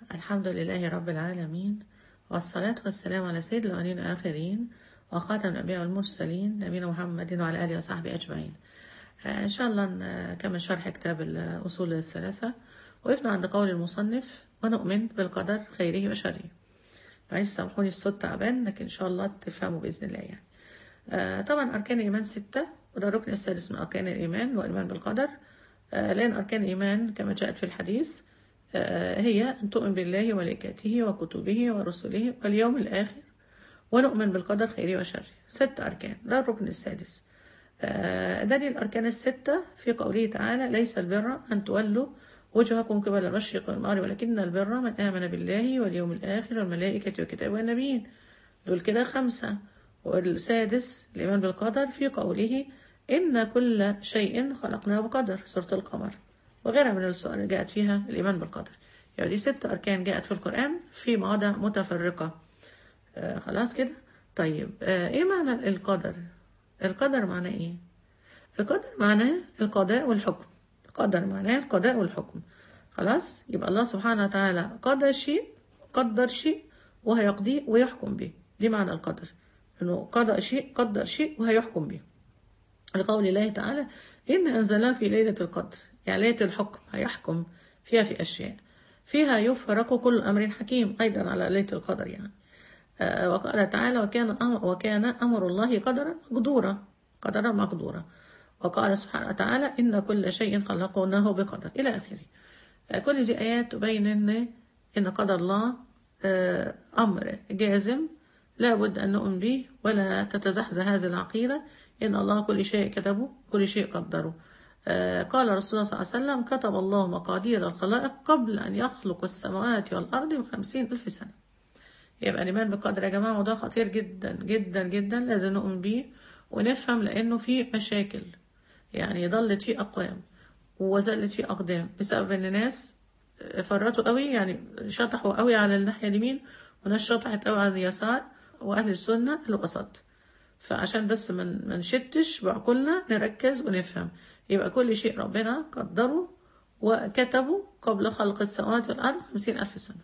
الحمد لله رب العالمين والصلاة والسلام على سيد الأولين والآخرين وخاتم الأنبياء والمرسلين نبينا محمد وعلى آله وصحبه أجمعين آه، إن شاء الله نكمل شرح كتاب الأصول الثلاثة وقفنا عند قول المصنف ونؤمن بالقدر خيره وشره معلش سامحوني الصوت تعبان لكن إن شاء الله تفهموا بإذن الله يعني آه، طبعا أركان الإيمان ستة وده الركن السادس من أركان الإيمان والإيمان بالقدر آه، لأن أركان الإيمان كما جاءت في الحديث آه، هي أن تؤمن بالله وملائكته وكتبه ورسله واليوم الآخر ونؤمن بالقدر خيره وشره ست أركان ده الركن السادس آه، ده الأركان الستة في قوله تعالى ليس البر أن تولوا وجهكم قبل المشرق والمغرب ولكن البر من آمن بالله واليوم الآخر والملائكة والكتاب والنبيين دول كده خمسة والسادس الإيمان بالقدر في قوله إن كل شيء خلقناه بقدر سورة القمر وغيرها من السؤال اللي جاءت فيها الإيمان بالقدر يعني دي ست أركان جاءت في القرآن في مواضع متفرقة آه خلاص كده طيب آه إيه معنى القدر القدر معناه إيه القدر معناه القضاء والحكم القدر معناه القضاء والحكم خلاص يبقى الله سبحانه وتعالى قضى شيء قدر شيء وهيقضيه ويحكم به دي معنى القدر انه قضى شيء قدر شيء وهيحكم به لقول الله تعالى إن أنزلناه في ليلة القدر يعني ليلة الحكم هيحكم فيها في أشياء فيها يفرق كل أمر حكيم أيضا على ليلة القدر يعني آه وقال تعالى وكان أمر وكان أمر الله قدرا مقدورا قدرا مقدورا وقال سبحانه وتعالى إن كل شيء خلقناه بقدر إلى آخره آه كل دي آيات تبين إن إن قدر الله آه أمر جازم لا بد أن نؤمن به ولا تتزحزح هذه العقيدة إن الله كل شيء كتبه كل شيء قدره آه قال رسول الله صلى الله عليه وسلم كتب الله مقادير الخلائق قبل أن يخلق السماوات والأرض بخمسين ألف سنة يبقى الإيمان بالقدر يا جماعة وده خطير جدا جدا جدا لازم نؤمن بيه ونفهم لأنه فيه مشاكل يعني ضلت فيه أقوام وزلت فيه أقدام بسبب إن ناس فرطوا قوي يعني شطحوا قوي على الناحية اليمين وناس شطحت قوي على اليسار وأهل السنة الوسط فعشان بس من ما نشتش بعقولنا نركز ونفهم يبقى كل شيء ربنا قدره وكتبه قبل خلق السماوات والأرض خمسين ألف سنة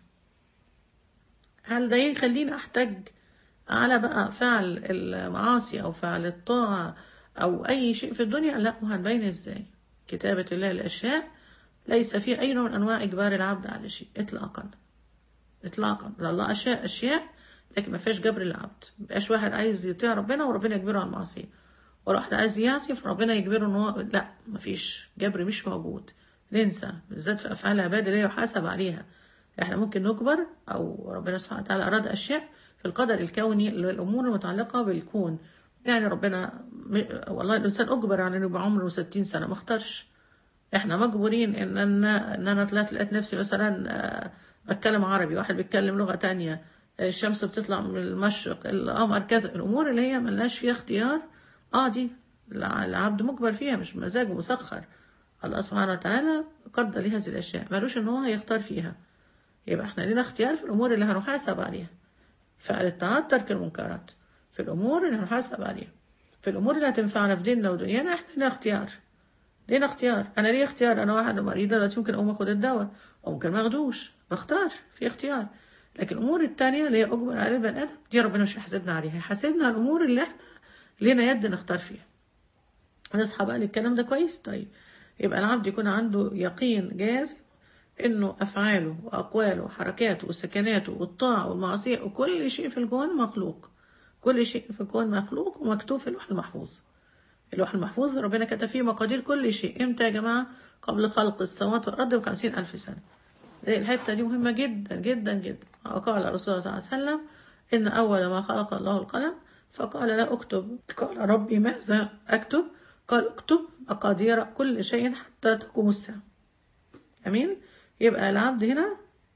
هل ده يخليني أحتج على بقى فعل المعاصي أو فعل الطاعة أو أي شيء في الدنيا لا وهنبين إزاي كتابة الله الأشياء ليس في أي نوع من أنواع إجبار العبد على شيء إطلاقا إطلاقا الله أشياء أشياء لكن ما فيهاش جبر للعبد مبقاش واحد عايز يطيع ربنا وربنا يجبره على المعصيه ولا واحد عايز يعصي فربنا يجبره ان هو لا ما فيش جبر مش موجود ننسى بالذات في افعال العباد اللي يحاسب عليها احنا ممكن نجبر او ربنا سبحانه وتعالى اراد اشياء في القدر الكوني الامور المتعلقه بالكون يعني ربنا والله الانسان اجبر على انه يبقى عمره 60 سنه ما اختارش احنا مجبورين ان انا ان انا طلعت لقيت نفسي مثلا بتكلم عربي واحد بيتكلم لغه تانية الشمس بتطلع من المشرق القمر كذا الامور اللي هي ملناش فيها اختيار اه دي العبد مجبر فيها مش مزاجه مسخر الله سبحانه وتعالى قدر لهذه الاشياء مالوش ان هو هيختار فيها يبقى احنا لنا اختيار في الامور اللي هنحاسب عليها فعل الطاعات ترك المنكرات في الامور اللي هنحاسب عليها في الامور اللي هتنفعنا في ديننا ودنيانا احنا لنا اختيار لينا اختيار انا ليه اختيار انا واحد مريضه دلوقتي ممكن اقوم اخد الدواء وممكن ما اخدوش بختار في اختيار لكن الامور التانية اللي هي اجبر على البني ادم دي ربنا مش هيحاسبنا عليها هيحاسبنا على الامور اللي احنا لينا يد نختار فيها نصحى بقى للكلام ده كويس طيب يبقى العبد يكون عنده يقين جازم انه افعاله واقواله وحركاته وسكناته والطاعه والمعصيه وكل شيء في الكون مخلوق كل شيء في الكون مخلوق ومكتوب في اللوح المحفوظ اللوح المحفوظ ربنا كتب فيه مقادير كل شيء امتى يا جماعه قبل خلق السماوات والارض بخمسين الف سنه الحتة دي مهمة جدا جدا جدا وقال الرسول صلى الله عليه وسلم إن أول ما خلق الله القلم فقال لا أكتب قال ربي ماذا أكتب قال اكتب مقادير كل شيء حتى تقوم الساعة أمين يبقى العبد هنا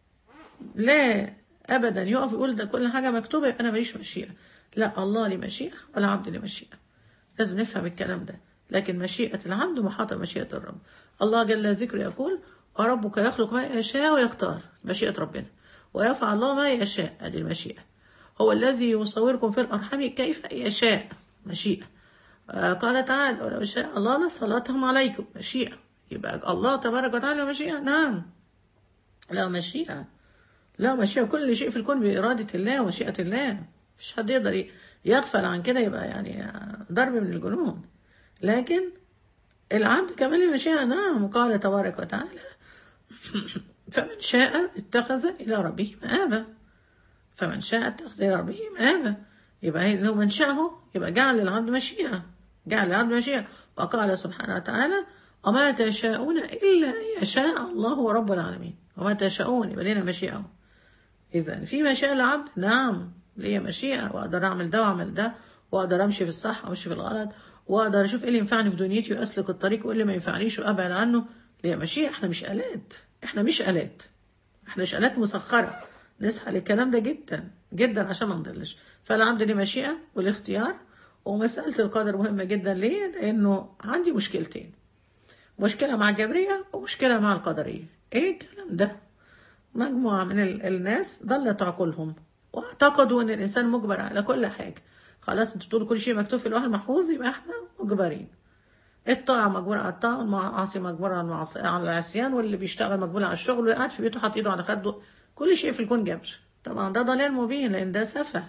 لا أبدا يقف يقول ده كل حاجة مكتوبة يبقى أنا ماليش مشيئة لا الله لي مشيئة والعبد لي مشيئة لازم نفهم الكلام ده لكن مشيئة العبد محاطة مشيئة الرب الله جل ذكره يقول وربك يخلق ما يشاء ويختار مشيئة ربنا ويفعل الله ما يشاء هذه المشيئة هو الذي يصوركم في الأرحام كيف يشاء مشيئة آه قال تعالى ولو شاء الله لصلاتهم عليكم مشيئة يبقى الله تبارك وتعالى مشيئة نعم لا مشيئة لا مشيئة كل شيء في الكون بإرادة الله ومشيئة الله مفيش حد يقدر ي- يغفل عن كده يبقى يعني ضرب من الجنون لكن العبد كمان له مشيئة نعم قال تبارك وتعالى فمن شاء اتخذ إلى ربه مآبا فمن شاء اتخذ إلى ربه مآبا يبقى هي- لو من شاءه يبقى جعل للعبد مشيئة جعل للعبد مشيئة وقال سبحانه وتعالى وما تشاءون إلا أن يشاء الله رب العالمين وما تشاءون يبقى لنا مشيئة إذا في مشيئة للعبد نعم ليا مشيئة وأقدر أعمل ده وأعمل ده وأقدر أمشي في الصح وأمشي في الغلط وأقدر أشوف إيه اللي ينفعني في دنيتي وأسلك الطريق وإيه اللي ما ينفعنيش وأبعد عنه ليا مشيئة إحنا مش آلات إحنا مش آلات إحنا مش آلات مسخرة نسعى للكلام ده جدا جدا عشان ما نضلش فالعبد ليه مشيئة والاختيار ومسألة القدر مهمة جدا ليه؟ لأنه عندي مشكلتين مشكلة مع الجبرية ومشكلة مع القدرية إيه الكلام ده؟ مجموعة من ال- الناس ضلت عقولهم واعتقدوا ان الانسان مجبر على كل حاجة خلاص انتوا بتقولوا كل شيء مكتوب في اللوح المحفوظ يبقى احنا مجبرين الطاعة مجبور على الطاعة والمعاصي مجبور على المعصية على العصيان واللي بيشتغل مجبور على الشغل واللي قاعد في بيته حاطط ايده على خده كل شيء في الكون جبر طبعا ده ضلال مبين لان ده سفه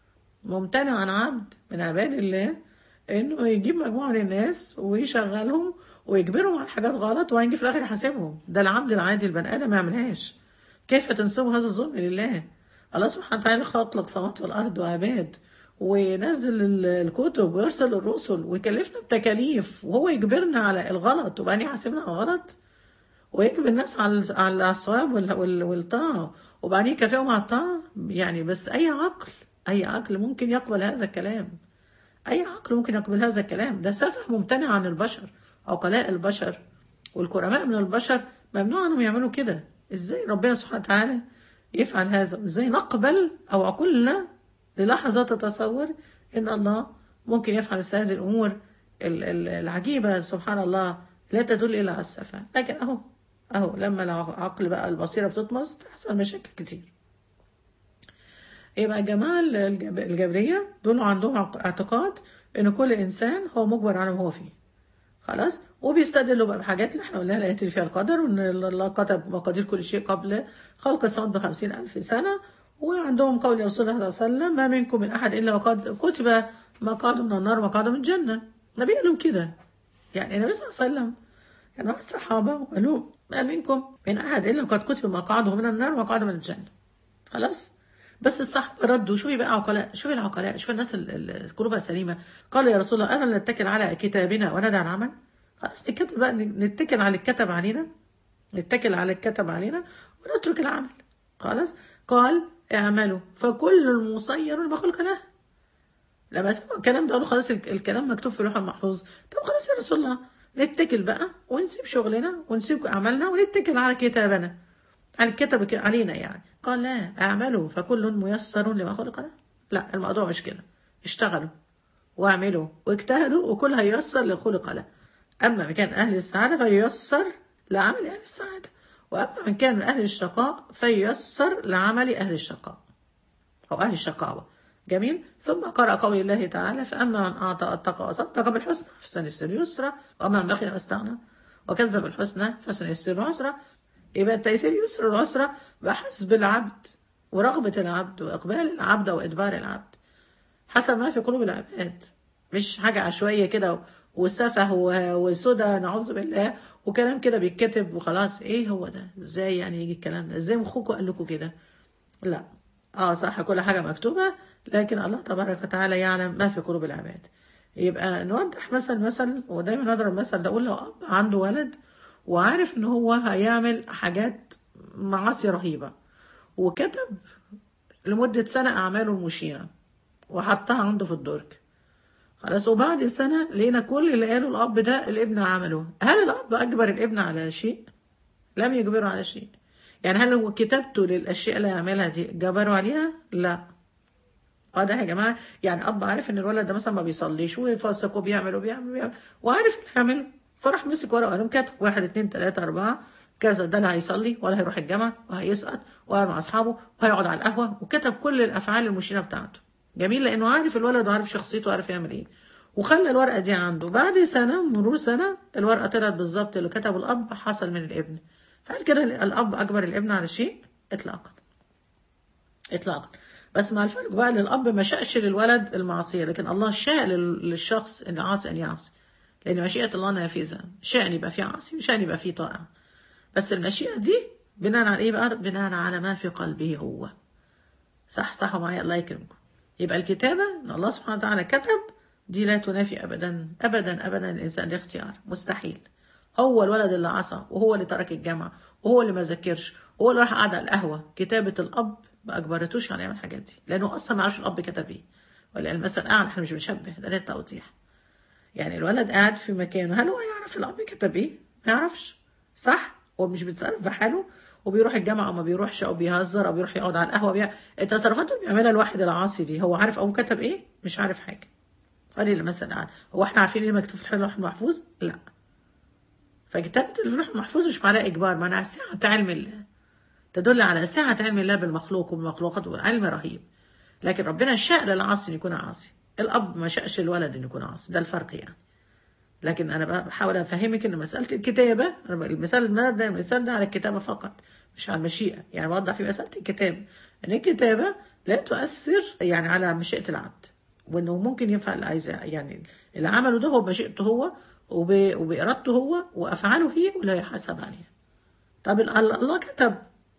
ممتنع عن عبد من عباد الله انه يجيب مجموعه من الناس ويشغلهم ويجبرهم على حاجات غلط وهيجي في الاخر يحاسبهم ده العبد العادي البني ادم ما يعملهاش كيف تنسبوا هذا الظلم لله الله سبحانه وتعالى خلق السماوات والارض وعباد وينزل ال- الكتب ويرسل الرسل ويكلفنا بتكاليف وهو يجبرنا على الغلط وبعدين يحاسبنا على الغلط ويجبر الناس على على الصواب وال- وال- والطاعة وبعدين يكافئهم على الطاعة يعني بس أي عقل أي عقل ممكن يقبل هذا الكلام أي عقل ممكن يقبل هذا الكلام ده سفه ممتنع عن البشر عقلاء البشر والكرماء من البشر ممنوع انهم يعملوا كده ازاي ربنا سبحانه وتعالى يفعل هذا ازاي نقبل او عقولنا للحظة تتصور ان الله ممكن يفعل مثل هذه الامور ال- ال- العجيبة سبحان الله لا تدل الا على السفه لكن اهو اهو لما العقل بقى البصيرة بتطمس تحصل مشاكل كتير يبقى جماعة الجب- الجبرية دول عندهم اعت- اعتقاد ان كل انسان هو مجبر على ما هو فيه خلاص وبيستدلوا بقى بحاجات اللي احنا قلناها الآيات اللي فيها القدر وان الله كتب مقادير كل شيء قبل خلق السماوات بخمسين ألف سنة وعندهم قول رسول الله صلى الله عليه وسلم ما منكم من أحد إلا وقد كتب مقعده من النار ومقعده من الجنة النبي قال لهم كده يعني النبي صلى الله عليه وسلم كان مع الصحابة وقالوا ما منكم من أحد إلا وقد كتب مقعده من النار ومقعده من الجنة خلاص بس الصحابة ردوا شوفي بقى عقلاء شوفي العقلاء شوفي الناس ال- ال- قلوبها سليمة قال يا رسول الله أنا نتكل على كتابنا وندع العمل خلاص نتكل بقى نتكل على الكتب علينا نتكل على الكتب علينا ونترك العمل خلاص قال اعملوا فكل مسير لما خلق له لما سمعوا الكلام ده قالوا خلاص الك- الكلام مكتوب في اللوح المحفوظ طب خلاص يا رسول الله نتكل بقى ونسيب شغلنا ونسيب أعمالنا ونتكل على كتابنا على الكتب علينا يعني قال لا اعملوا فكل ميسر لما خلق له لا الموضوع مش كده اشتغلوا واعملوا واجتهدوا وكل هيسر لخلق له أما من كان أهل السعادة فييسر لعمل أهل السعادة وأما من كان من أهل الشقاء فييسر لعمل أهل الشقاء أو أهل الشقاوة جميل ثم قرأ قول الله تعالى فأما من أعطى اتقى وصدق بالحسنى فسنيسر يسرا وأما من بخل واستغنى وكذب الحسنى فسنيسر عسرا يبقى التيسير يسر العسرة بحسب العبد ورغبة العبد وإقبال العبد وإدبار العبد حسب ما في قلوب العباد مش حاجة عشوائية كده وسفه و- وسدى نعوذ بالله وكلام كده بيتكتب وخلاص ايه هو ده ازاي يعني يجي الكلام ده ازاي مخكم قال لكم كده لا اه صح كل حاجة مكتوبة لكن الله تبارك وتعالى يعلم ما في قلوب العباد يبقى نوضح مثل مثل ودايما نضرب مثل ده اقول لو اب عنده ولد وعارف ان هو هيعمل حاجات معاصي رهيبة وكتب لمدة سنة أعماله المشينة وحطها عنده في الدرج خلاص وبعد سنة لقينا كل اللي قاله الأب ده الابن عمله هل الأب أجبر الابن على شيء؟ لم يجبره على شيء يعني هل هو كتابته للأشياء اللي يعملها دي جبره عليها؟ لا اه ده يا جماعة يعني أب عارف إن الولد ده مثلا ما بيصليش ويفسق وبيعمل وبيعمل وبيعمل وعارف اللي هيعمله فراح مسك ورقة وقلم كاتب واحد اتنين تلاتة أربعة كذا ده لا هيصلي ولا هيروح الجامعة وهيسقط وقاعد مع أصحابه وهيقعد على القهوة وكتب كل الأفعال المشينة بتاعته جميل لأنه عارف الولد وعارف شخصيته وعارف يعمل إيه وخلى الورقة دي عنده بعد سنة مرور سنة الورقة طلعت بالظبط اللي كتبه الأب حصل من الابن هل كده الأب أجبر الابن على شيء؟ إطلاقا اطلاقا بس مع الفرق بقى ان الاب ما شاءش للولد المعصيه لكن الله شاء لل- للشخص ان عاصي ان يعصي لان مشيئه الله نافذه شاء ان يبقى فيه عاصي وشاء ان يبقى فيه طائع بس المشيئه دي بناء على ايه بقى بناء على ما في قلبه هو صح صح معايا الله يكرمكم يبقى الكتابة ان الله سبحانه وتعالى كتب دي لا تنافي ابدا ابدا ابدا الانسان الاختيار مستحيل هو الولد اللي عصى وهو اللي ترك الجامعة وهو اللي ما ذاكرش وهو اللي راح قعد على القهوة كتابة الاب ما اجبرتوش على يعمل الحاجات دي لانه اصلا ما عرفش الاب كتب ايه ولا المثل اعلى احنا مش بنشبه ده للتوضيح يعني الولد قاعد في مكانه هل هو يعرف الاب كتب ايه ما يعرفش صح هو مش بيتصرف في حاله وبيروح الجامعه او ما بيروحش او بيهزر او بيروح يقعد على القهوه بيع... التصرفات اللي بيعملها الواحد العاصي دي هو عارف ابوه كتب ايه مش عارف حاجه قال لي مثلا قاعد هو احنا عارفين ايه مكتوب في اللوح المحفوظ لا فكتابة اللوح المحفوظ مش معناها اجبار معناها سعه علم الله تدل على سعه علم الله بالمخلوق وبالمخلوقات وعلم رهيب لكن ربنا شاء للعاصي ان يكون عاصي الاب ما شاءش الولد ان يكون عاصي ده الفرق يعني لكن انا بحاول افهمك ان مساله الكتابه أنا المثال المادة ده المثال ده على الكتابه فقط مش على المشيئه يعني بوضح في مساله الكتابه ان الكتابه لا تؤثر يعني على مشيئه العبد وانه ممكن ينفع اللي عايز يعني اللي عمله ده هو بمشيئته هو وب- وبارادته هو وافعاله هي ولا يحاسب عليها طب ال- الله كتب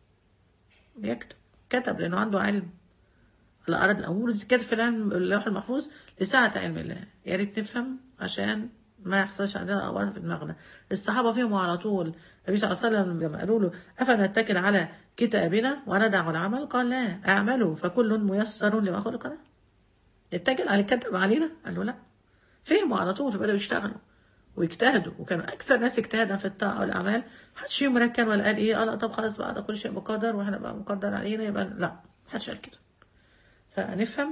يكتب كتب لانه عنده علم على أرد الأمور دي كانت في العلم- اللوح المحفوظ لساعة علم الله يا ريت نفهم عشان ما يحصلش عندنا أولا في دماغنا الصحابة فيهم على طول النبي صلى الله عليه وسلم لما قالوا له أفنتكل على كتابنا وندع العمل قال لا اعملوا فكل ميسر لما خلق له اتكل على الكتب علينا قال له لا فهموا على طول فبدأوا يشتغلوا ويجتهدوا وكانوا اكثر ناس اجتهادا في الطاعه والاعمال محدش فيهم ركن ولا قال ايه اه لا طب خلاص بقى ده كل شيء مقدر واحنا بقى مقدر علينا يبقى لا محدش قال كده فنفهم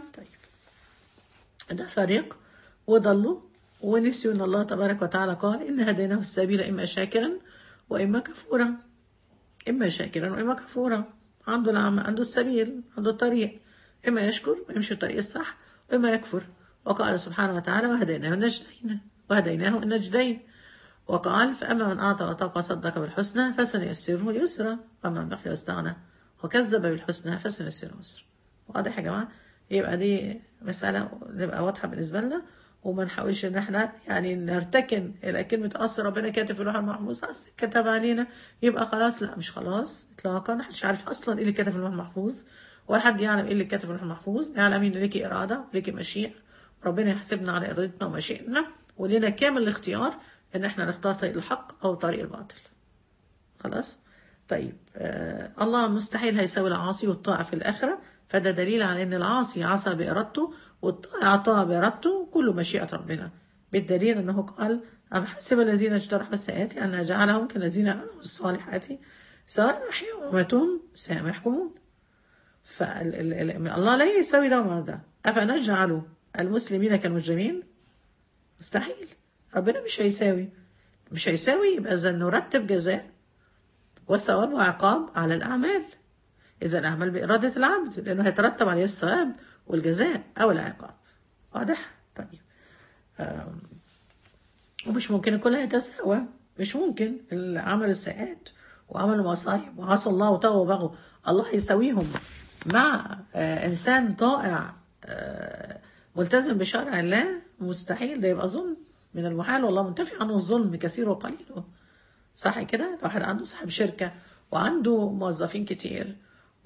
طيب ده فريق وضلوا ونسيوا ان الله تبارك وتعالى قال ان هديناه السبيل اما شاكرا واما كفورا اما شاكرا واما كفورا عنده العمل عنده السبيل عنده الطريق اما يشكر ويمشي الطريق الصح واما يكفر وقال سبحانه وتعالى وهديناه النجدين وهديناه النجدين وقال فأما من أعطى واتقى وصدق بالحسنى فسنيسره يسرا وأما من بخل واستغنى وكذب بالحسنى فسنيسره يسرا واضح يا جماعة يبقى دي مسألة نبقى واضحة بالنسبة لنا وما نحاولش ان احنا يعني نرتكن الى كلمة اصل ربنا كاتب في اللوح المحفوظ اصل كتب علينا يبقى خلاص لا مش خلاص اطلاقا محدش عارف اصلا ايه اللي كتب في اللوح المحفوظ ولا حد يعلم ايه اللي كتب في اللوح المحفوظ يعلم ان ليكي اراده وليكي مشيئه ربنا يحسبنا على ارادتنا ومشيئتنا ولنا كامل الاختيار ان احنا نختار طريق الحق او طريق الباطل خلاص طيب آه الله مستحيل هيساوي العاصي والطاعة في الآخرة فده دليل على أن العاصي عصى بإرادته والطائع طاع بإرادته كله مشيئة ربنا بالدليل أنه قال أم حسب الذين اجترحوا السيئات أن نجعلهم كالذين عملوا الصالحات سواء أحيوا وماتهم سيما يحكمون فالله لا يساوي ده وما ده أفنجعل المسلمين كالمجرمين مستحيل ربنا مش هيساوي مش هيساوي يبقى إذا نرتب جزاء وثواب وعقاب على الأعمال إذا الأعمال بإرادة العبد لأنه هيترتب عليه الثواب والجزاء أو العقاب واضح؟ طيب آم، ومش ممكن الكل يتساوى مش ممكن العمل السيئات وعمل المصايب وعصى الله وطغى وبغوا الله يساويهم مع آه، إنسان طائع آه، ملتزم بشرع الله مستحيل ده يبقى ظلم من المحال والله منتفي عنه الظلم كثير وقليل صح كده لو واحد عنده صاحب شركة وعنده موظفين كتير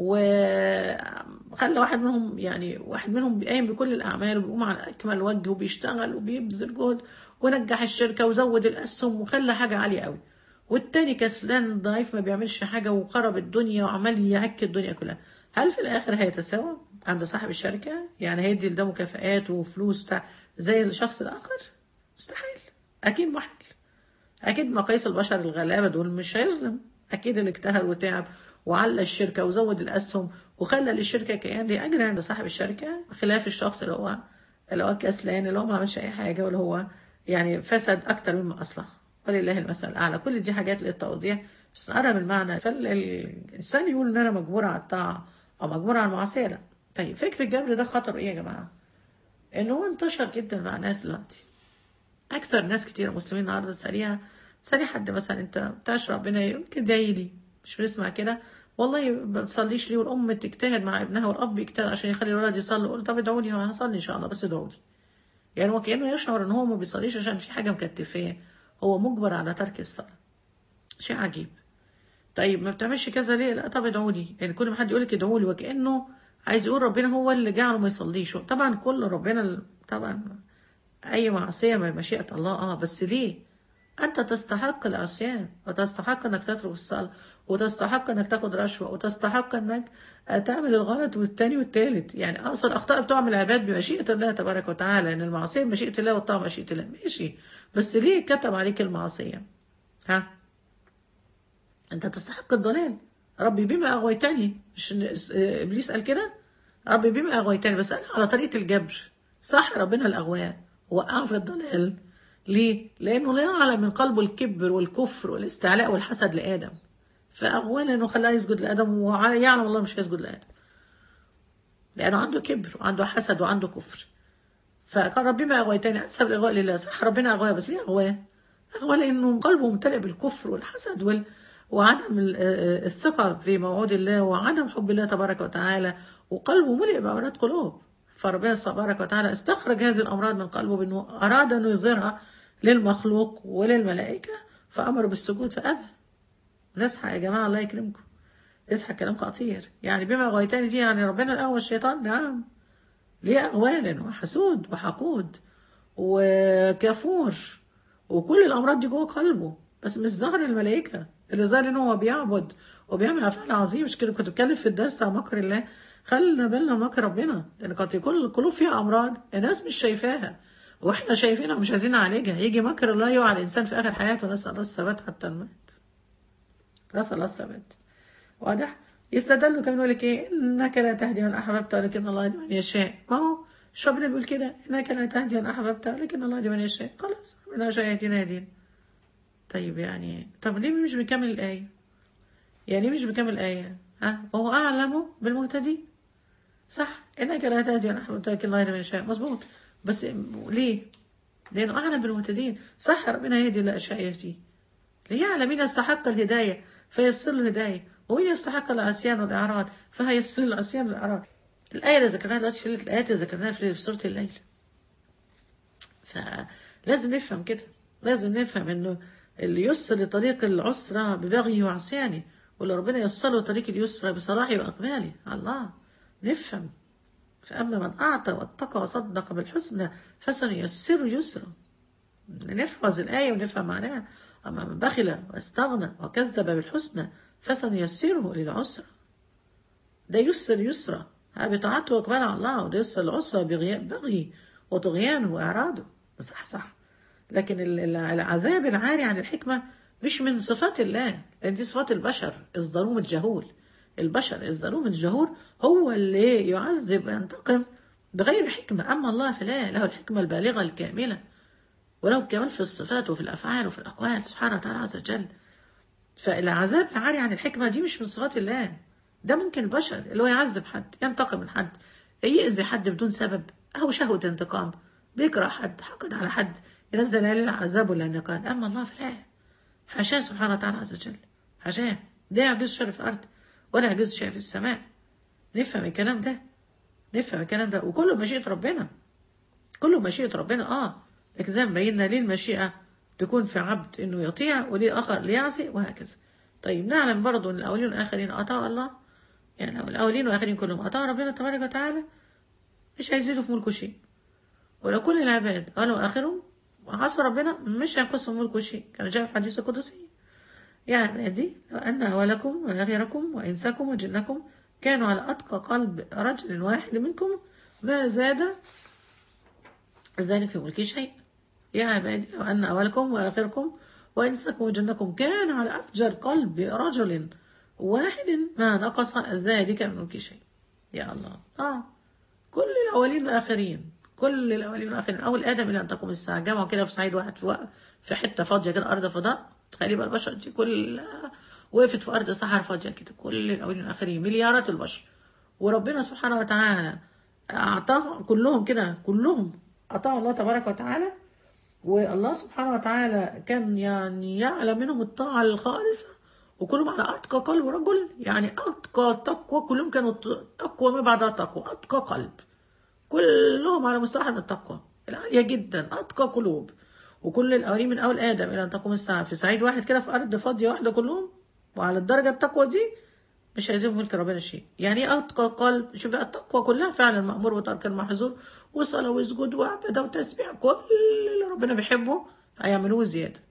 وخلى واحد منهم يعني واحد منهم بيقيم بكل الأعمال وبيقوم على أكمل وجه وبيشتغل وبيبذل جهد ونجح الشركة وزود الأسهم وخلى حاجة عالية قوي والتاني كسلان ضعيف ما بيعملش حاجة وخرب الدنيا وعمال يعك الدنيا كلها هل في الآخر هيتساوى عند صاحب الشركة يعني هيدي لده مكافآت وفلوس بتاع زي الشخص الآخر مستحيل أكيد محال اكيد مقاييس البشر الغلابه دول مش هيظلم اكيد اللي اجتهد وتعب وعلى الشركه وزود الاسهم وخلى للشركه كيان ليه اجر عند صاحب الشركه خلاف الشخص اللي هو اللي هو كسلان اللي هو ما عملش اي حاجه واللي هو يعني فسد اكتر مما اصلح ولله المثل الاعلى كل دي حاجات للتوضيح بس نقرب المعنى فالانسان يقول ان انا مجبور على الطاعه او مجبور على المعصيه لا طيب فكر الجبر ده خطر ايه يا جماعه؟ ان هو انتشر جدا مع الناس دلوقتي اكثر ناس كتير مسلمين النهارده تساليها تسالي حد مثلا انت بتعش ربنا يقول لك ادعي لي مش بنسمع كده والله ما بتصليش ليه والام تجتهد مع ابنها والاب يجتهد عشان يخلي الولد يصلي قول طب ادعوا لي هصلي ان شاء الله بس ادعوا لي يعني هو كانه يشعر ان هو ما بيصليش عشان في حاجه مكتفاه هو مجبر على ترك الصلاه شيء عجيب طيب ما بتعملش كذا ليه لا طب ادعوا لي يعني كل ما حد يقول لك ادعوا لي وكانه عايز يقول ربنا هو اللي جعله ما يصليش طبعا كل ربنا طبعا اي معصيه من مشيئه الله اه بس ليه انت تستحق العصيان وتستحق انك تترك الصلاه وتستحق انك تاخد رشوه وتستحق انك تعمل الغلط والتاني والتالت يعني اصل الاخطاء بتوع من العباد بمشيئه الله تبارك وتعالى ان المعصيه بمشيئه الله والطاعه بمشيئه الله ماشي بس ليه كتب عليك المعصيه ها انت تستحق الضلال ربي بما اغويتني مش ابليس قال كده ربي بما اغويتني بس انا على طريقه الجبر صح ربنا الاغوياء وقعوا في الضلال ليه؟ لانه لا يعلم من قلبه الكبر والكفر والاستعلاء والحسد لادم فاغواه لانه خلاه يسجد لادم ويعلم الله مش هيسجد لادم لانه عنده كبر وعنده حسد وعنده كفر فقال ربي ما اغويتني انسب الاغواء لله صح ربنا اغواه بس ليه اغواه؟ اغواه لانه قلبه ممتلئ بالكفر والحسد وال... وعدم الثقة في موعود الله وعدم حب الله تبارك وتعالى وقلبه ملئ بأمراض قلوب فربنا تبارك وتعالى استخرج هذه الأمراض من قلبه بأنه أراد أنه يظهرها للمخلوق وللملائكة فأمر بالسجود فأبى نصحى يا جماعة الله يكرمكم اصحى كلام خطير يعني بما غويتاني دي يعني ربنا الأول الشيطان نعم ليه أغوال وحسود وحقود وكفور وكل الأمراض دي جوه قلبه بس مش ظاهر الملائكة اللي ظاهر ان هو بيعبد وبيعمل افعال عظيمه مش كده كنت بتكلم في الدرس عن مكر الله خلينا بالنا مكر ربنا لان قد يكون القلوب فيها امراض الناس مش شايفاها واحنا شايفينها ومش عايزين نعالجها يجي مكر الله يقع الانسان في اخر حياته نسال الله الثبات حتى الموت نسال الله الثبات واضح يستدلوا كمان يقول لك ايه انك لا تهدي من احببت ولكن الله يهدي من يشاء ما هو مش ربنا بيقول كده انك لا تهدي من احببت ولكن الله يهدي من يشاء خلاص ربنا شاء يهدينا يهدينا طيب يعني طب ليه مش بيكمل الآية يعني مش بيكمل الآية ها وهو أعلم بالمهتدين صح إنك لا تهدي أنا قلت لك الله من يشاء مظبوط بس ليه؟ لأنه أعلم بالمهتدين صح ربنا يهدي لا أشياء يهدي ليعلم مين يستحق الهداية فيصل له الهداية ومين يستحق العصيان والإعراض فهيصل له العصيان والإعراض الآية اللي ذكرناها دلوقتي في الآيات اللي ذكرناها في سورة الليل فلازم نفهم كده لازم نفهم إنه اللي يسر لطريق العسرة ببغيه وعصيانه واللي ربنا يسره طريق اليسرى بصلاحه وأقباله الله نفهم فأما من أعطى واتقى وصدق بالحسنى فسنيسره يسرا نحفظ الآية ونفهم معناها أما من بخل واستغنى وكذب بالحسنى فسنيسره للعسرى ده يسر يسرى بطاعته وإقبال على الله وده يسر العسرى بغي وطغيانه وإعراضه صح صح لكن العذاب العاري عن الحكمة مش من صفات الله لأن دي صفات البشر الظلوم الجهول البشر الظلوم الجهول هو اللي يعذب وينتقم بغير حكمة أما الله فلا له الحكمة البالغة الكاملة وله الكمال في الصفات وفي الأفعال وفي الأقوال سبحانه وتعالى عز وجل فالعذاب العاري عن الحكمة دي مش من صفات الله ده ممكن البشر اللي هو يعذب حد ينتقم من حد يأذي حد بدون سبب أو شهوة انتقام بيكره حد حقد على حد ينزل عليه العذاب ولا النقال أما الله فلا حاشاه سبحانه وتعالى عز وجل حاشاه ده يعجز شيء في الأرض ولا يعجز شيء في السماء نفهم الكلام ده نفهم الكلام ده وكله مشيئة ربنا كله مشيئة ربنا اه لكن زي ما بينا ليه المشيئة تكون في عبد انه يطيع وليه اخر ليعصي وهكذا طيب نعلم برضو ان الاولين والاخرين اطاعوا الله يعني الاولين والاخرين كلهم اطاعوا ربنا تبارك وتعالى مش هيزيدوا في ملكه شيء ولو كل العباد قالوا اخرهم وعصوا ربنا مش هينقصهم ملكه شيء كما جاء في الحديث القدسي يا عبادي أن أولكم وغيركم وإنسكم وجنكم كانوا على أتقى قلب رجل واحد منكم ما زاد ذلك في ملكي شيء يا عبادي لو أن أولكم وآخركم وإنسكم وجنكم كانوا على أفجر قلب رجل واحد ما نقص ذلك من ملكي شيء يا الله آه كل الأولين والآخرين كل الأولين والآخرين أول آدم إلى أن تقوم الساعة جمعوا كده في صعيد واحد في, في حتة فاضية كده أرض فضاء تخيلي بقى البشر دي كل وقفت في أرض صحراء فاضية كده كل الأولين والآخرين مليارات البشر وربنا سبحانه وتعالى أعطاه كلهم كده كلهم أعطاه الله تبارك وتعالى والله سبحانه وتعالى كان يعني يعلم منهم الطاعة الخالصة وكلهم على اتقى قلب رجل يعني اتقى تقوى كلهم كانوا تقوى ما بعدها تقوى اتقى قلب كلهم على مستوى من التقوى العالية جدا اتقى قلوب وكل الاولين من اول ادم الى ان تقوم الساعه في صعيد واحد كده في ارض فاضيه واحده كلهم وعلى الدرجه التقوى دي مش هيزيد ملك ربنا شيء يعني ايه اتقى قلب شوف التقوى كلها فعلا مامور وترك المحظور وصلاه وسجود وعباده وتسبيح كل اللي ربنا بيحبه هيعملوه زياده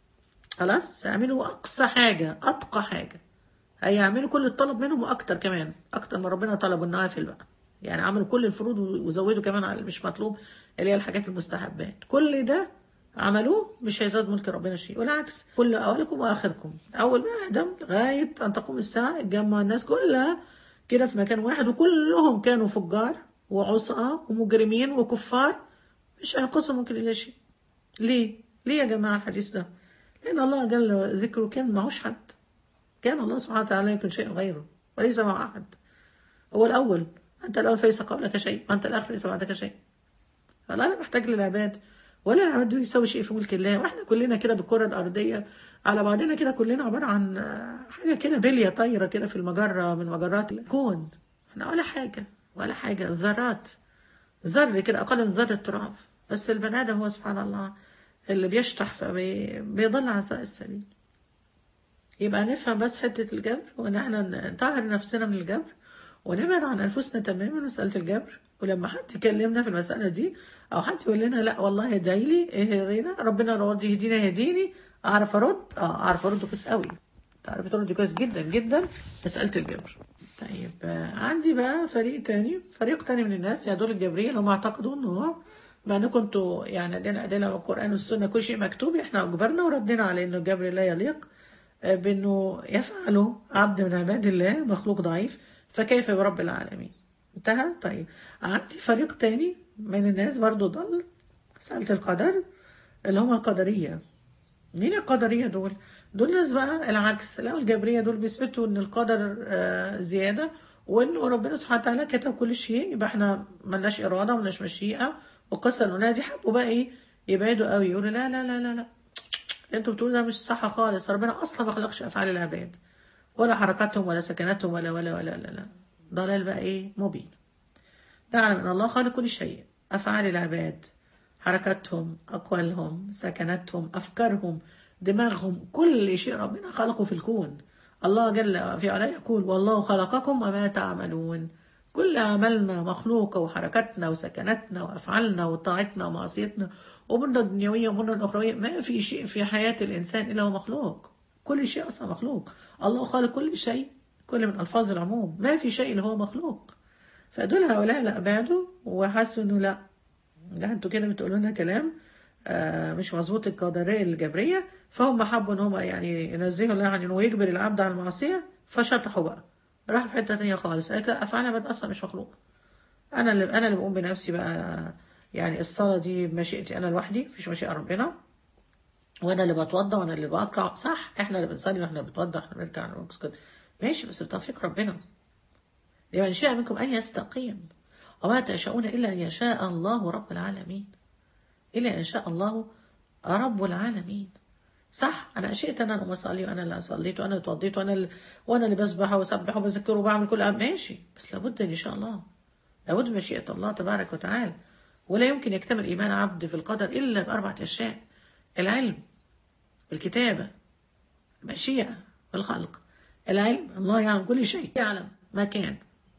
خلاص هيعملوا اقصى حاجه اتقى حاجه هيعملوا كل الطلب منهم واكتر كمان اكتر ما ربنا طلب النوافل بقى يعني عملوا كل الفروض وزودوا كمان على اللي مش مطلوب اللي هي الحاجات المستحبات كل ده عملوه مش هيزاد ملك ربنا شيء والعكس كل اولكم واخركم اول ما ادم لغايه ان تقوم الساعه اتجمع الناس كلها كده في مكان واحد وكلهم كانوا فجار وعصاة ومجرمين وكفار مش هينقصوا ممكن الا شيء ليه ليه يا جماعه الحديث ده لان الله جل ذكره كان معهوش حد كان الله سبحانه وتعالى يكون شيء غيره وليس مع احد هو الاول انت الاول فليس قبلك شيء وانت الاخر ليس بعدك شيء فلا لا محتاج للعباد ولا العباد دول يسوي شيء في ملك الله واحنا كلنا كده بالكره الارضيه على بعضنا كده كلنا عباره عن حاجه كده بليه طايره كده في المجره من مجرات الكون احنا ولا حاجه ولا حاجه ذرات ذر كده اقل من ذره تراب بس البني ادم هو سبحان الله اللي بيشطح فبيضل عن سواء السبيل يبقى نفهم بس حته الجبر وان احنا نطهر نفسنا من الجبر ونبعد عن انفسنا تماما مساله الجبر ولما حد يكلمنا في المساله دي او حد يقول لنا لا والله ادعي لي اهرينا ربنا راضي يهدينا يهديني اعرف ارد اه اعرف ارد كويس قوي تعرف ترد كويس جدا جدا مساله الجبر طيب آه عندي بقى فريق تاني فريق تاني من الناس يا دول الجبريه اللي هم اعتقدوا ان هو مع ان كنتوا يعني عندنا ادله من القران والسنه كل شيء مكتوب احنا اجبرنا وردينا على انه الجبر لا يليق آه بانه يفعله عبد من عباد الله مخلوق ضعيف فكيف برب العالمين انتهى طيب عندي فريق تاني من الناس برضو ضل مسألة القدر اللي هم القدرية مين القدرية دول؟ دول ناس بقى العكس لا الجبرية دول بيثبتوا ان القدر آه زيادة وانه ربنا سبحانه وتعالى كتب كل شيء يبقى احنا ملناش إرادة وملناش مشيئة والقصة الأولى دي حبوا بقى ايه يبعدوا قوي يقولوا لا لا لا لا لا انتوا بتقولوا ده مش صح خالص ربنا اصلا ما خلقش افعال العباد ولا حركاتهم ولا سكناتهم ولا ولا ولا لا لا ضلال بقى ايه مبين تعلم ان الله خالق كل شيء افعال العباد حركاتهم اقوالهم سكناتهم افكارهم دماغهم كل شيء ربنا خلقه في الكون الله جل في علاه يقول والله خلقكم وما تعملون كل عملنا مخلوقة وحركاتنا وسكناتنا وأفعالنا وطاعتنا ومعصيتنا وأمورنا الدنيوية وأمورنا الأخروية ما في شيء في حياة الإنسان إلا هو مخلوق كل شيء أصلا مخلوق الله خالق كل شيء كل من ألفاظ العموم ما في شيء اللي هو مخلوق فدول هؤلاء لا بعدوا وحسوا إنه لا لا أنتوا كده بتقولوا لنا كلام آه مش مظبوط القدرية الجبرية فهم حبوا إن هم يعني ينزهوا الله عن إنه يجبر العبد على المعصية فشطحوا بقى راح في حتة تانية خالص قالت لا أفعال العباد أصلا مش مخلوق أنا اللي أنا اللي بقوم بنفسي بقى يعني الصلاة دي بمشيئتي أنا لوحدي مفيش مشيئة ربنا وانا اللي بتوضى وانا اللي بقرا صح احنا اللي بنصلي واحنا بنتوضى احنا بنركع ونسجد ماشي بس بتوفيق ربنا لمن شاء منكم ان يستقيم وما تشاءون الا ان يشاء الله رب العالمين الا ان شاء الله رب العالمين صح انا شئت ان انا اصلي وانا اللي صليت وانا اللي اتوضيت وانا اللي وانا اللي بسبح واسبح وبذكر وبعمل كل أم ماشي بس لابد ان شاء الله لابد من مشيئه الله تبارك وتعالى ولا يمكن يكتمل ايمان عبد في القدر الا باربعه اشياء العلم والكتابة المشيئة والخلق العلم الله يعلم كل شيء يعلم ما كان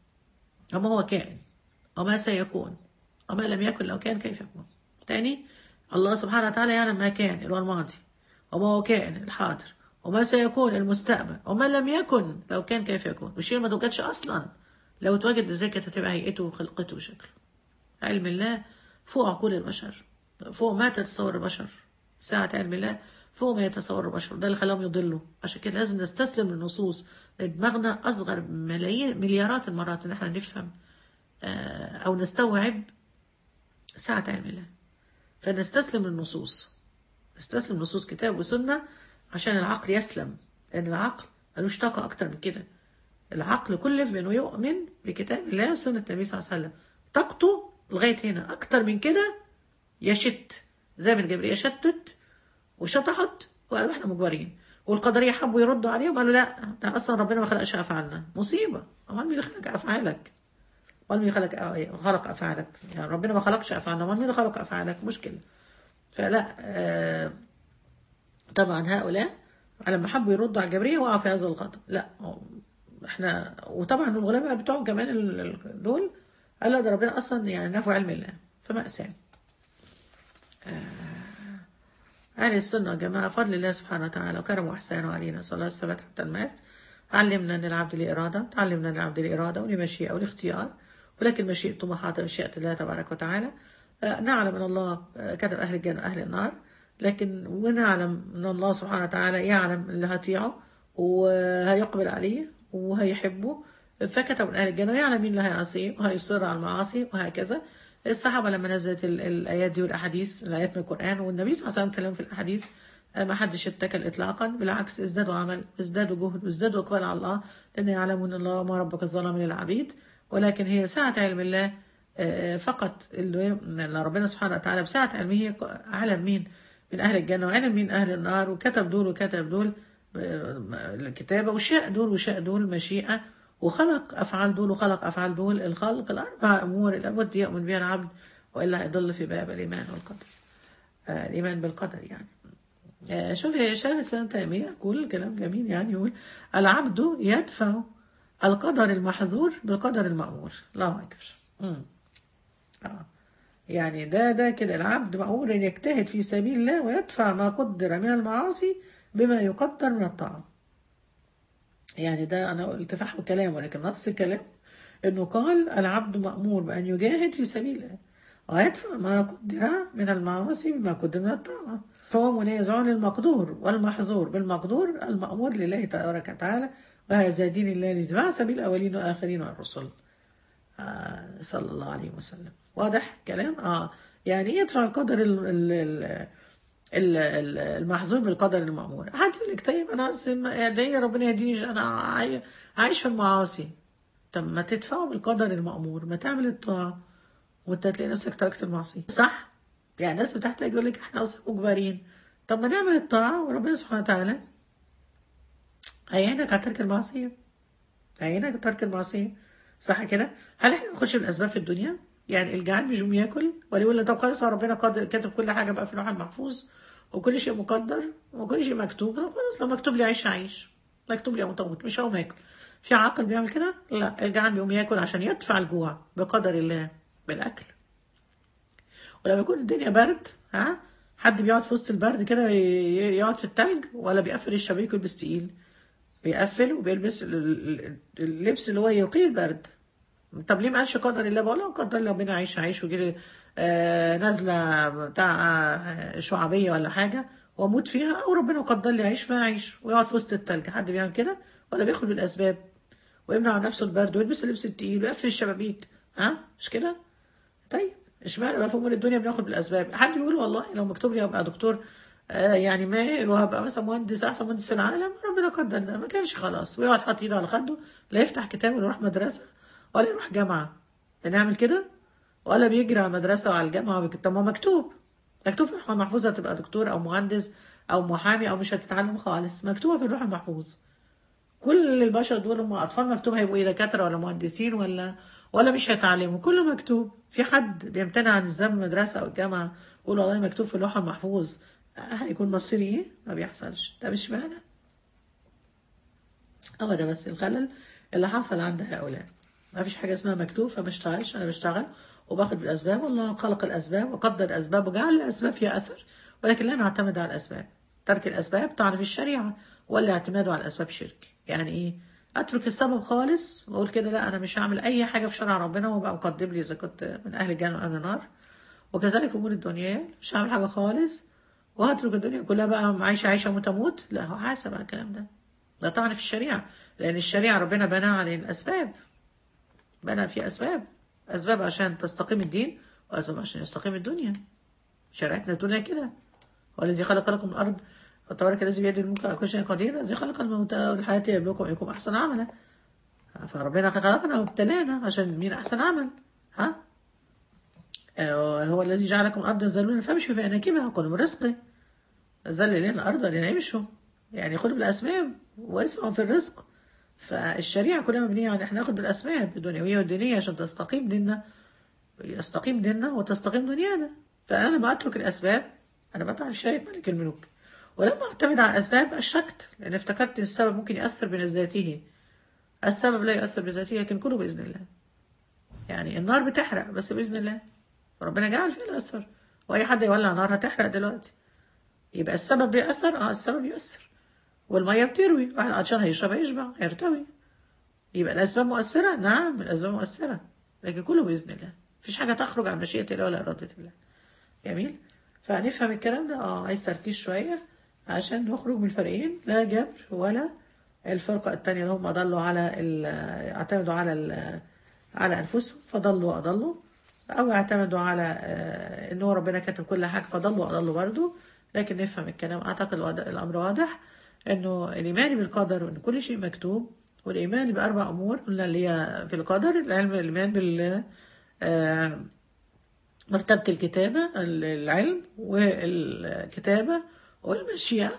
وما هو كائن وما سيكون وما لم يكن لو كان كيف يكون تاني الله سبحانه وتعالى يعلم ما كان اللي هو الماضي وما هو كائن الحاضر وما سيكون المستقبل وما لم يكن لو كان كيف يكون والشيء ما توجدش اصلا لو اتوجد ازاي كانت هتبقى هيئته وخلقته وشكله علم الله فوق عقول البشر فوق ما تتصور البشر ساعة علم الله فوق ما يتصور البشر ده اللي خلاهم يضلوا عشان كده لازم نستسلم للنصوص دماغنا اصغر ملايين مليارات المرات ان احنا نفهم او نستوعب ساعة علم الله فنستسلم للنصوص نستسلم لنصوص كتاب وسنة عشان العقل يسلم لان العقل ملوش طاقة اكتر من كده العقل كلف بانه يؤمن بكتاب الله وسنة النبي صلى الله عليه وسلم طاقته لغاية هنا اكتر من كده يشت زي ما الجبرية شتت وشطحت وقالوا احنا مجبرين والقدريه حبوا يردوا عليهم قالوا لا ده اصلا ربنا ما خلقش افعالنا مصيبه امال مين اللي خلق افعالك امال مين اللي خلق خلق افعالك يعني ربنا ما خلقش افعالنا امال مين اللي خلق افعالك مشكله فلا آه طبعا هؤلاء لما حبوا يردوا على الجبريه وقعوا في هذا الخطا لا احنا وطبعا الغلماء بتوعهم كمان ال- ال- دول قال لا ده ربنا اصلا يعني نفوا علم الله فمأساة آه، أهل السنة والجماعة فضل الله سبحانه وتعالى وكرمه وإحسانه علينا صلى الله عليه وسلم حتى المات علمنا أن العبد له إرادة تعلمنا أن العبد له إرادة ولمشيئة والاختيار ولكن مشيئته محاطة بمشيئة الله تبارك وتعالى آه، نعلم أن الله آه، كتب أهل الجنة وأهل النار لكن ونعلم أن الله سبحانه وتعالى يعلم اللي هطيعه وهيقبل عليه وهيحبه فكتب من أهل الجنة ويعلم مين اللي هيعصيه وهيصر على المعاصي وهكذا الصحابة لما نزلت ال- الآيات دي والأحاديث الآيات من القرآن والنبي صلى الله عليه وسلم كلام في الأحاديث آه، ما حدش اتكل إطلاقا بالعكس ازدادوا عمل ازدادوا جهد وازدادوا إقبال على الله لأن يعلمون أن الله ما ربك الظلام للعبيد ولكن هي سعة علم الله آه، فقط اللي اللي ربنا سبحانه وتعالى بسعة علمه علم مين من أهل الجنة وعلم مين أهل النار وكتب دول وكتب دول آه، الكتابة وشاء دول وشاء دول مشيئة وخلق أفعال دول وخلق أفعال دول الخلق الأربع أمور لابد يؤمن بها العبد وإلا هيضل في باب الإيمان والقدر آه الإيمان بالقدر يعني آه شوف يا شيخ الإسلام تيمية يقول كلام جميل يعني يقول العبد يدفع القدر المحظور بالقدر المأمور الله أكبر مم. آه. يعني ده ده كده العبد مأمور أن يجتهد في سبيل الله ويدفع ما قدر من المعاصي بما يقدر من الطاعة يعني ده أنا قلت فحم كلام ولكن نص الكلام إنه قال العبد مأمور بأن يجاهد في سبيل الله ويدفع ما قدر من المعاصي بما قدر من الطاعة فهو منازع للمقدور والمحظور بالمقدور المأمور لله تبارك وتعالى وهذا دين الله الذي بعث بالأولين والآخرين والرسل آه صلى الله عليه وسلم واضح كلام اه يعني يدفع القدر ال ال ال ال- ال- المحظور بالقدر المأمور حد يقول لك طيب انا اصل ادعي ربنا يهديني انا عاي- عايش في المعاصي طب ما تدفعه بالقدر المأمور ما تعمل الطاعة وانت تلاقي نفسك تركت المعصية صح يعني الناس بتحت يقول لك احنا اصلا مجبرين طب ما نعمل الطاعة وربنا سبحانه وتعالى هيعينك على ترك المعصية هيعينك على ترك المعصية صح كده هل احنا نخش بالاسباب في الدنيا يعني الجعان مش بيقوم ياكل ولا يقول لي طب خلاص ربنا قد- كاتب كل حاجه بقى في اللوح المحفوظ وكل شيء مقدر وكل شيء مكتوب طب خلاص لو مكتوب لي عيش عيش مكتوب لي اموت اموت مش هقوم اكل في عاقل بيعمل كده لا الجعان بيقوم ياكل عشان يدفع الجوع بقدر الله بالاكل ولما يكون الدنيا برد ها حد بيقعد في وسط البرد كده ي- يقعد في التلج ولا بيقفل الشبابيك ويلبس تقيل بيقفل وبيلبس ال- ال- اللبس اللي هو يقي البرد طب ليه ما قالش قدر الله بقول له قدر الله ربنا عايش عايش ويجي آه نازله بتاع آه، شعبيه ولا حاجه واموت فيها او ربنا قدر لي اعيش فاعيش ويقعد في وسط التلج حد بيعمل كده ولا بياخد بالاسباب ويمنع عن نفسه البرد ويلبس اللبس التقيل ويقفل الشبابيك ها مش كده طيب اشمعنى بقى في امور الدنيا بناخد بالاسباب حد يقول والله لو مكتوب لي ابقى دكتور آه يعني ماهر وهبقى مثلا مهندس احسن مهندس في العالم ربنا قدر ده ما كانش خلاص ويقعد حاطط ايده على خده لا يفتح كتاب ولا يروح مدرسه ولا يروح جامعه بنعمل كده ولا بيجري على المدرسه وعلى الجامعه وبيك- طب ما هو مكتوب مكتوب في اللوح المحفوظ هتبقى دكتور او مهندس او محامي او مش هتتعلم خالص مكتوبه في اللوح المحفوظ كل البشر دول هم اطفال مكتوب هيبقوا ايه دكاتره ولا مهندسين ولا ولا مش هيتعلموا كله مكتوب في حد بيمتنع عن الذهاب المدرسه او الجامعه يقول والله مكتوب في اللوح المحفوظ آه، هيكون مصيري ايه ما بيحصلش ده مش معنى هو ده بس الخلل اللي حصل عند هؤلاء ما فيش حاجه اسمها مكتوب فما اشتغلش انا بشتغل وباخد بالاسباب والله خلق الاسباب وقدر الاسباب وجعل الاسباب فيها اثر ولكن لا نعتمد على الاسباب ترك الاسباب طعن في الشريعه ولا اعتماده على الاسباب شرك يعني ايه اترك السبب خالص واقول كده لا انا مش هعمل اي حاجه في شرع ربنا وابقى مقدم لي اذا كنت من اهل الجنه واهل النار وكذلك امور الدنيا مش هعمل حاجه خالص وهترك الدنيا كلها بقى عايشه عايشه موت اموت لا هو حاسب على الكلام ده ده طعن في الشريعه لان الشريعه ربنا بنى على الاسباب بنى في اسباب اسباب عشان تستقيم الدين واسباب عشان يستقيم الدنيا شريعتنا بتقول لنا كده هو الذي خلق لكم الارض وتبارك الذي بيده الملك على كل شيء قدير الذي خلق الموت والحياه ليبلوكم ايكم احسن عملا فربنا خلقنا وابتلانا عشان مين احسن عمل ها آه، هو الذي جعلكم الارض ذلولا فامشوا في اناكبها كلوا من رزقه ذل لنا الارض لنعيشوا يعني خدوا بالاسباب واسعوا في الرزق فالشريعه كلها مبنيه على احنا ناخد بالاسباب الدنيويه والدينيه عشان تستقيم ديننا يستقيم ديننا وتستقيم دنيانا فانا لما اترك الاسباب انا بطلع الشريعه ملك الملوك ولما اعتمد على الاسباب اشركت لان افتكرت ان السبب ممكن ياثر بذاته السبب لا يؤثر بذاته لكن كله باذن الله يعني النار بتحرق بس باذن الله ربنا جعل فيها الاثر واي حد يولع نار هتحرق دلوقتي يبقى السبب بيأثر اه السبب يؤثر والميه بتروي واحد عطشان هيشرب هيشبع هيرتوي يبقى الاسباب مؤثره نعم الاسباب مؤثره لكن كله باذن الله مفيش حاجه تخرج عن مشيئه الله ولا اراده الله جميل فنفهم الكلام ده اه عايز تركيز شويه عشان نخرج من الفريقين لا جبر ولا الفرقه الثانيه اللي هم ضلوا على ال- اعتمدوا على ال- على انفسهم فضلوا واضلوا او اعتمدوا على آه، ان هو ربنا كاتب كل حاجه فضلوا واضلوا برضه لكن نفهم الكلام اعتقد الوض- الامر واضح انه الايمان بالقدر وان كل شيء مكتوب والايمان باربع امور قلنا اللي هي في القدر العلم الايمان بال آه، مرتبة الكتابة العلم والكتابة والمشيئة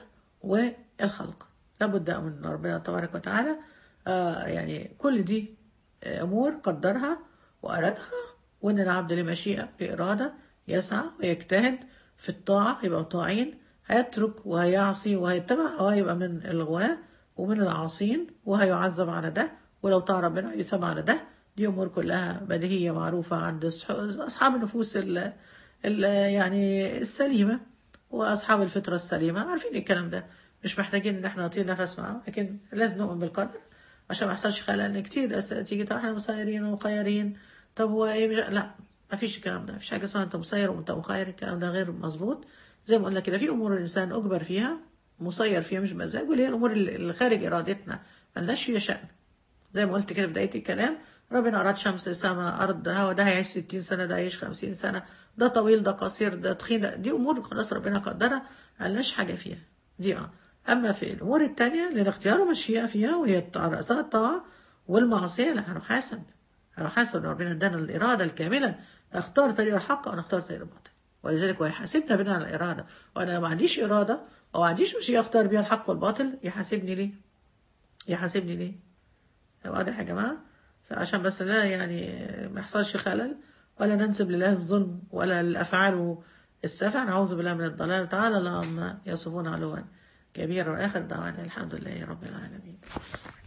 والخلق لابد من ربنا تبارك وتعالى آه يعني كل دي أمور قدرها وأرادها وإن العبد له مشيئة لإرادة يسعى ويجتهد في الطاعة يبقى طاعين هيترك وهيعصي وهيتبع وهيبقى من الغواة ومن العاصين وهيعذب على ده ولو طاع ربنا يسمع على ده دي أمور كلها بديهية معروفة عند أصح- أصحاب النفوس ال ال يعني السليمة وأصحاب الفطرة السليمة عارفين الكلام ده مش محتاجين إن احنا نطير نفس معاهم لكن لازم نؤمن بالقدر عشان ما يحصلش خلل لأن كتير أسئلة تيجي طب احنا مسيرين ومخيرين طب هو ايه مش... لا ما فيش الكلام ده مفيش حاجة اسمها انت مسير وانت مخير الكلام ده غير مظبوط زي ما قلنا كده في أمور الإنسان أجبر فيها مسير فيها مش مزاج واللي هي الأمور اللي اللي خارج إرادتنا ملناش فيها شأن زي ما قلت كده في بداية الكلام ربنا أراد شمس سماء أرض هوا ده هيعيش 60 سنة ده هيعيش 50 سنة ده طويل ده قصير ده تخين ده دي أمور خلاص ربنا قدرها ملناش حاجة فيها دي اه أما في الأمور التانية اللي الاختيار والمشيئة فيها وهي على رأسها الطاعة والمعصية لا هنحاسب هنحاسب ربنا ادانا الإرادة الكاملة اختار طريق الحق أو نختار طريق الباطل ولذلك هو يحاسبنا بناء على الإرادة وأنا ما عنديش إرادة أو ما عنديش مشيئة أختار بيها الحق والباطل يحاسبني ليه؟ يحاسبني ليه؟ واضح يا جماعة فعشان بس لا يعني ما يحصلش خلل ولا ننسب لله الظلم ولا الأفعال السفع نعوذ بالله من الضلال تعالى اللهم يصفون علوا كبيرا وآخر دعوانا الحمد لله رب العالمين